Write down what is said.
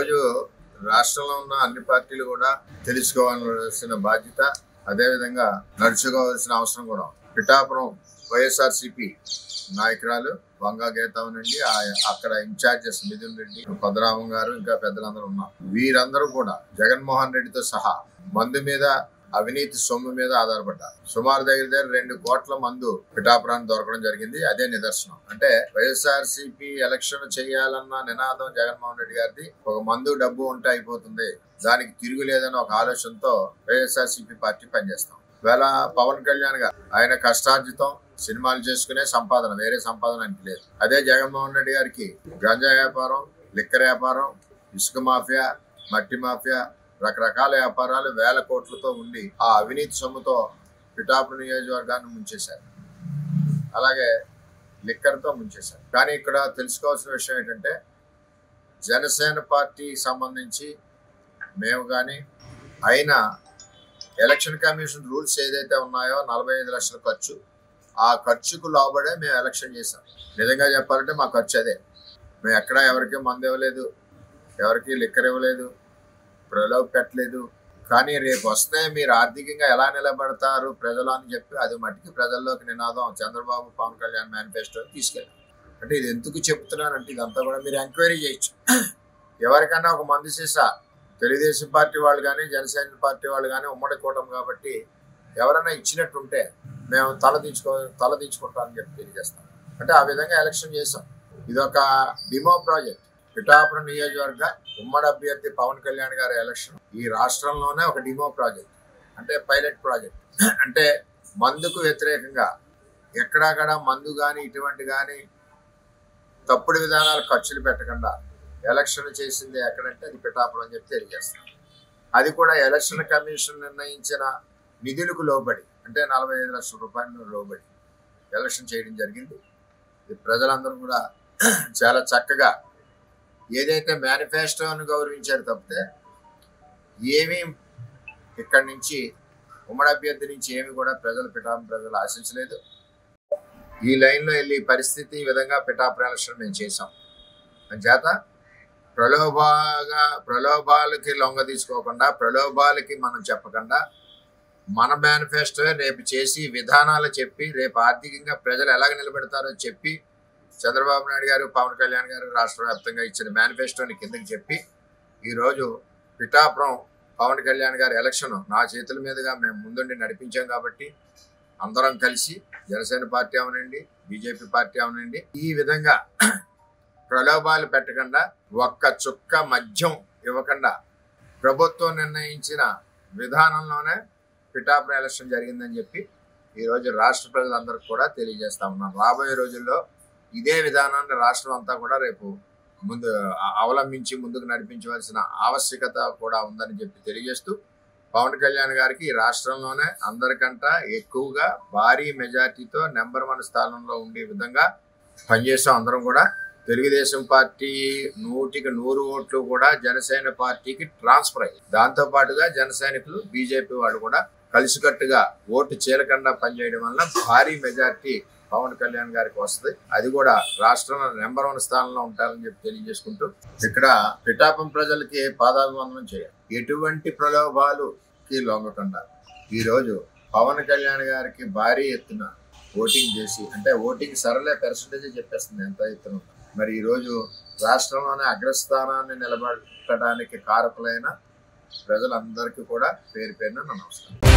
ఈరోజు రాష్ట్రంలో ఉన్న అన్ని పార్టీలు కూడా తెలుసుకోవాల్సిన బాధ్యత అదేవిధంగా నడుచుకోవాల్సిన అవసరం కూడా ఉంది. పిఠాపురం వైఎస్ఆర్సిపి నాయకురాలు వంగా గీతం నుండి ఆ- అక్కడ ఇన్ఛార్జెస్ మిథున్ రెడ్డి పద్మనాభం గారు ఇంకా పెద్దలందరూ ఉన్నారు వీరందరూ కూడా జగన్మోహన్ రెడ్డితో సహా మందు మీద అవినీతి సొమ్ము మీద ఆధారపడ్డారు సుమారు దగ్గర దగ్గర రెండు కోట్ల మందు పిఠాపురాన్ని దొరకడం జరిగింది అదే నిదర్శనం అంటే వైఎస్ఆర్ సిపి ఎలక్షన్ చేయాలన్న నినాదం జగన్మోహన్ రెడ్డి గారిది ఒక మందు డబ్బు ఉంటే అయిపోతుంది దానికి తిరుగులేదని ఒక ఆలోచనతో వైఎస్ఆర్ సిపి పార్టీ పనిచేస్తాం వేళ పవన్ కళ్యాణ్ గారు ఆయన కష్టార్జితం సినిమాలు చేసుకునే సంపాదన వేరే సంపాదన ఆయనకి లేదు అదే జగన్మోహన్ రెడ్డి గారికి గంజా వ్యాపారం లిక్కర్ వ్యాపారం ఇసుక మాఫియా మట్టి మాఫియా రకరకాల వ్యాపారాలు వేల కోట్లతో ఉండి ఆ అవినీతి సొమ్ముతో పిఠాపురం నియోజకవర్గాన్ని ముంచేశారు అలాగే లిక్కర్తో ముంచేశారు కానీ ఇక్కడ తెలుసుకోవాల్సిన విషయం ఏంటంటే జనసేన పార్టీకి సంబంధించి మేము కానీ అయినా ఎలక్షన్ కమిషన్ రూల్స్ ఏదైతే ఉన్నాయో నలభై ఐదు లక్షల ఖర్చు ఆ ఖర్చుకు లోబడే మేము ఎలక్షన్ చేసాం నిజంగా చెప్పాలంటే మా ఖర్చు అదే మేము ఎక్కడ ఎవరికి మందు ఇవ్వలేదు ఎవరికి లిక్కర్ ఇవ్వలేదు ప్రలోభ పెట్టలేదు కానీ రేపు వస్తే మీరు ఆర్థికంగా ఎలా నిలబడతారు ప్రజలు అని చెప్పి అది మట్టికి ప్రజల్లోకి నినాదం చంద్రబాబు పవన్ కళ్యాణ్ మేనిఫెస్టో తీసుకెళ్ళాం అంటే ఇది ఎందుకు చెప్తున్నానంటే ఇదంతా కూడా మీరు ఎంక్వైరీ చేయొచ్చు ఎవరికైనా ఒక మంది సీసా తెలుగుదేశం పార్టీ వాళ్ళు కానీ జనసేన పార్టీ వాళ్ళు కానీ ఉమ్మడి కూటమి కాబట్టి ఎవరైనా ఇచ్చినట్టుంటే మేము తల దించుకో తల దించుకుంటామని చెప్పి తెలియజేస్తాం అంటే ఆ విధంగా ఎలక్షన్ చేసాం ఇది ఒక డిమో ప్రాజెక్ట్ పిఠాపురం నియోజకవర్గ ఉమ్మడి అభ్యర్థి పవన్ కళ్యాణ్ గారి ఎలక్షన్ ఈ రాష్ట్రంలోనే ఒక డిమో ప్రాజెక్ట్ అంటే పైలట్ ప్రాజెక్ట్ అంటే మందుకు వ్యతిరేకంగా ఎక్కడక్కడ మందు కానీ ఇటువంటి కానీ తప్పుడు విధానాలు ఖర్చులు పెట్టకుండా ఎలక్షన్ చేసింది ఎక్కడంటే అది పిఠాపురం అని చెప్పి తెలియజేస్తాం అది కూడా ఎలక్షన్ కమిషన్ నిర్ణయించిన నిధులకు లోబడి అంటే నలభై ఐదు లక్షల రూపాయలు లోబడి ఎలక్షన్ చేయడం జరిగింది ఇది ప్రజలందరూ కూడా చాలా చక్కగా ఏదైతే మేనిఫెస్టోను గౌరవించారు తప్పితే ఏమీ ఇక్కడి నుంచి ఉమ్మడి అభ్యర్థి నుంచి ఏమి కూడా ప్రజలు పిఠాపురం ప్రజలు ఆశించలేదు ఈ లైన్లో వెళ్ళి ఈ పరిస్థితి ఈ విధంగా పిఠాపురం ఎలక్షన్ మేము చేసాం చేత ప్రలోభాగా ప్రలోభాలకి లొంగ తీసుకోకుండా ప్రలోభాలకి మనం చెప్పకుండా మన మేనిఫెస్టో రేపు చేసి విధానాలు చెప్పి రేపు ఆర్థికంగా ప్రజలు ఎలాగ నిలబెడతారో చెప్పి చంద్రబాబు నాయుడు గారు పవన్ కళ్యాణ్ గారు రాష్ట్ర వ్యాప్తంగా ఇచ్చిన మేనిఫెస్టోని కిందకి చెప్పి ఈరోజు పిఠాపురం పవన్ కళ్యాణ్ గారి ఎలక్షన్ నా చేతుల మీదుగా మేము ముందుండి నడిపించాం కాబట్టి అందరం కలిసి జనసేన పార్టీ అవనండి బీజేపీ పార్టీ అవనండి ఈ విధంగా ప్రలోభాలు పెట్టకుండా ఒక్క చుక్క మద్యం ఇవ్వకుండా ప్రభుత్వం నిర్ణయించిన విధానంలోనే పిఠాపురం ఎలక్షన్ జరిగిందని చెప్పి ఈరోజు రాష్ట్ర ప్రజలందరికీ కూడా తెలియజేస్తా ఉన్నాం రాబోయే రోజుల్లో ఇదే విధానాన్ని రాష్ట్రం అంతా కూడా రేపు ముందు అ- అవలంబించి ముందుకు నడిపించవలసిన ఆవశ్యకత కూడా ఉందని చెప్పి తెలియజేస్తూ పవన్ కళ్యాణ్ గారికి ఈ రాష్ట్రంలోనే అందరికంట ఎక్కువగా భారీ మెజార్టీతో నెంబర్ వన్ స్థానంలో ఉండే విధంగా పనిచేసాం అందరం కూడా తెలుగుదేశం పార్టీ నూటికి నూరు ఓట్లు కూడా జనసేన పార్టీకి ట్రాన్స్ఫర్ అయ్యాయి దాంతో పాటుగా జన సైనికులు బీజేపీ వాళ్ళు కూడా కలిసికట్టుగా ఓటు చీలకుండా పనిచేయడం వల్ల భారీ మెజార్టీ పవన్ కళ్యాణ్ గారికి వస్తుంది అది కూడా రాష్ట్రంలో నెంబర్ వన్ స్థానంలో ఉంటారని చెప్పి తెలియజేసుకుంటూ ఇక్కడ పిఠాపం ప్రజలకి పాదాభివందనం చేయాలి ఎటువంటి ప్రలోభాలుకి లొంగకుండా ఈరోజు పవన్ కళ్యాణ్ గారికి భారీ ఎత్తున ఓటింగ్ చేసి అంటే ఓటింగ్ సరళ పర్సంటేజ్ చెప్పేస్తుంది ఎంత ఎత్తున ఉందో. మరి ఈరోజు రాష్ట్రంలోనే అగ్రస్థానాన్ని నిలబెట్టడానికి కారకులైన ప్రజలందరికీ కూడా పేరు పేరున నా నమస్కారం